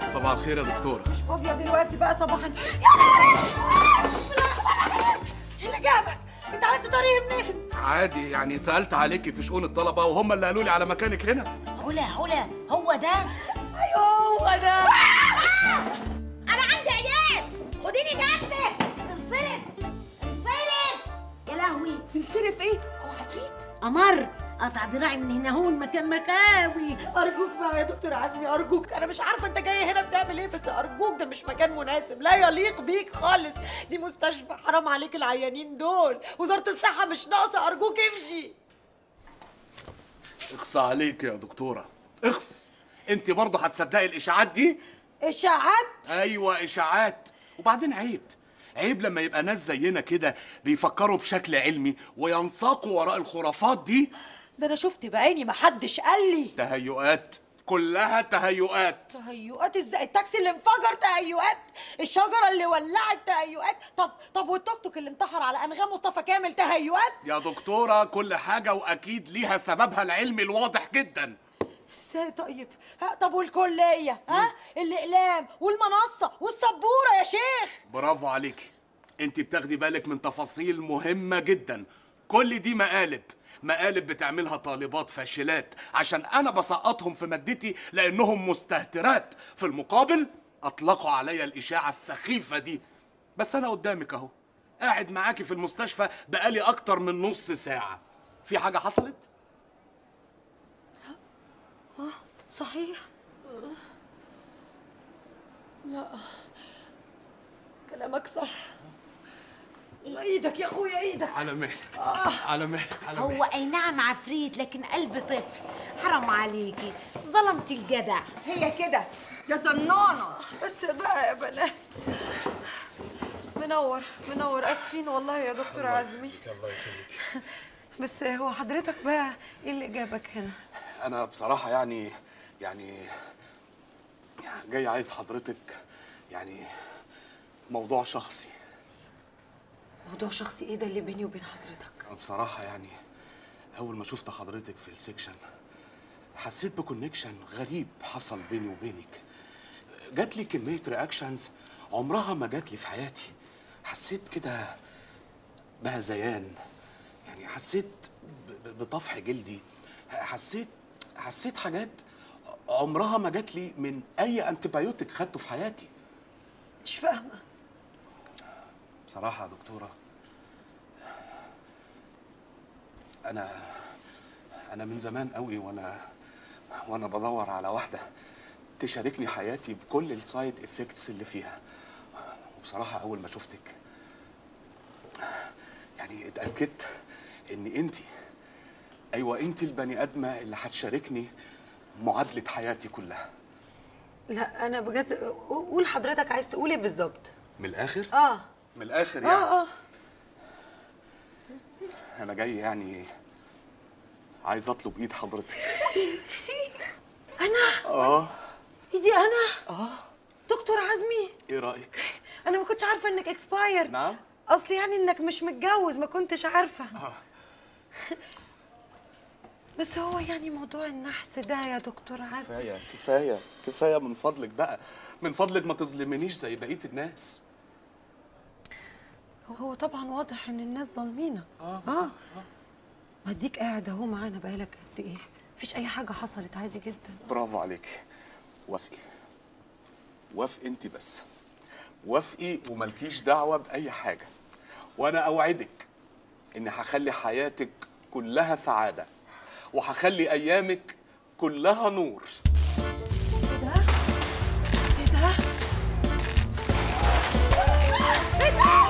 صباح الخير يا دكتورة فاضية دلوقتي بقى صباحا يا لهوي بسم الله الرحمن الرحيم ايه اللي جابك؟ انت عرفت طريقي منين؟ عادي يعني سألت عليكي في شؤون الطلبة وهم اللي قالوا لي على مكانك هنا علا علا هو ده ايوه هو ده انا عندي عيال خديني جنبك انصرف انصرف يا لهوي انصرف ايه؟ هو عفريت؟ قمر قطع دراعي من هنا هون مكان مخاوي ارجوك بقى يا دكتور عزمي ارجوك انا مش عارفه انت جاي هنا بتعمل ايه بس ارجوك ده مش مكان مناسب لا يليق بيك خالص دي مستشفى حرام عليك العيانين دول وزاره الصحه مش ناقصه ارجوك امشي اخصى عليك يا دكتورة اخص انت برضه هتصدقي الاشاعات دي اشاعات ايوه اشاعات وبعدين عيب عيب لما يبقى ناس زينا كده بيفكروا بشكل علمي وينساقوا وراء الخرافات دي ده انا شفت بعيني محدش قال لي تهيؤات كلها تهيؤات تهيؤات ازاي التاكسي اللي انفجر تهيؤات الشجره اللي ولعت تهيؤات طب طب والتوك توك اللي انتحر على انغام مصطفى كامل تهيؤات يا دكتورة كل حاجة وأكيد ليها سببها العلمي الواضح جدا ازاي طيب ها طب والكليه ها الاقلام والمنصه والسبوره يا شيخ برافو عليك انت بتاخدي بالك من تفاصيل مهمة جدا كل دي مقالب مقالب بتعملها طالبات فاشلات عشان انا بسقطهم في مادتي لانهم مستهترات في المقابل اطلقوا عليا الاشاعة السخيفة دي بس انا قدامك اهو قاعد معاكي في المستشفى بقالي اكتر من نص ساعة في حاجة حصلت؟ صحيح لا كلامك صح ايدك يا اخويا ايدك على مهلك على مهلك على هو مهلك اي نعم عفريت لكن قلب طفل حرام عليكي ظلمتي الجدع هي كده يا ضنانة بس بقى يا بنات منور منور اسفين والله يا دكتور عزمي الله يخليك بس هو حضرتك بقى ايه اللي جابك هنا انا بصراحه يعني يعني جاي عايز حضرتك يعني موضوع شخصي موضوع شخصي ايه ده اللي بيني وبين حضرتك بصراحه يعني اول ما شفت حضرتك في السكشن حسيت بكونكشن غريب حصل بيني وبينك جات لي كميه رياكشنز عمرها ما جات لي في حياتي حسيت كده بهذيان يعني حسيت ب- ب- بطفح جلدي حسيت حسيت حاجات عمرها ما جات لي من اي انتبيوتيك خدته في حياتي مش فاهمه بصراحة يا دكتورة أنا أنا من زمان قوي وأنا وأنا بدور على واحدة تشاركني حياتي بكل السايد افكتس اللي فيها وبصراحة أول ما شفتك يعني اتأكدت إن أنت أيوة أنت البني آدمة اللي هتشاركني معادلة حياتي كلها لا انا بجد قول حضرتك عايز تقول ايه بالظبط من الآخر اه من الآخر يعني اه اه أنا جاي يعني عايز أطلب إيد حضرتك انا آه ايدي انا اه دكتور عزمي إيه رأيك؟ انا ما كنتش عارفه انك اكسباير نعم؟ اصل يعني انك مش متجوز ما كنتش عارفه آه. بس هو يعني موضوع النحس ده يا دكتور عزمي كفاية كفاية كفاية من فضلك بقى من فضلك ما تظلمنيش زي بقية الناس هو طبعا واضح ان الناس ظالمينك اه اه ما اديك قاعد اهو معانا بقالك قد ايه مفيش اي حاجه حصلت عادي جدا برافو عليك وافقي وافقي انت بس وافقي وملكيش دعوة بأي حاجة وأنا أوعدك إني هخلي حياتك كلها سعادة وهخلي أيامك كلها نور ايه ده ايه ده ايه ده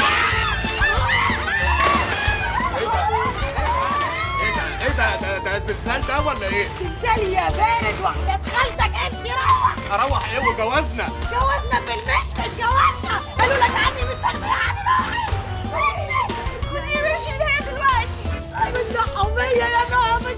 إيه ده؟ إيه ده؟ ده, ده زلزال ده ولا إيه؟ زلزال يا بارد وحدة خالتك امشي روح أروح إيه وجوازنا؟ جوازنا في المشمش جوازنا قالوا لك عني مستغنية عن روحي امشي خدي امشي زي دلوقتي ايوه الضحى يا نعم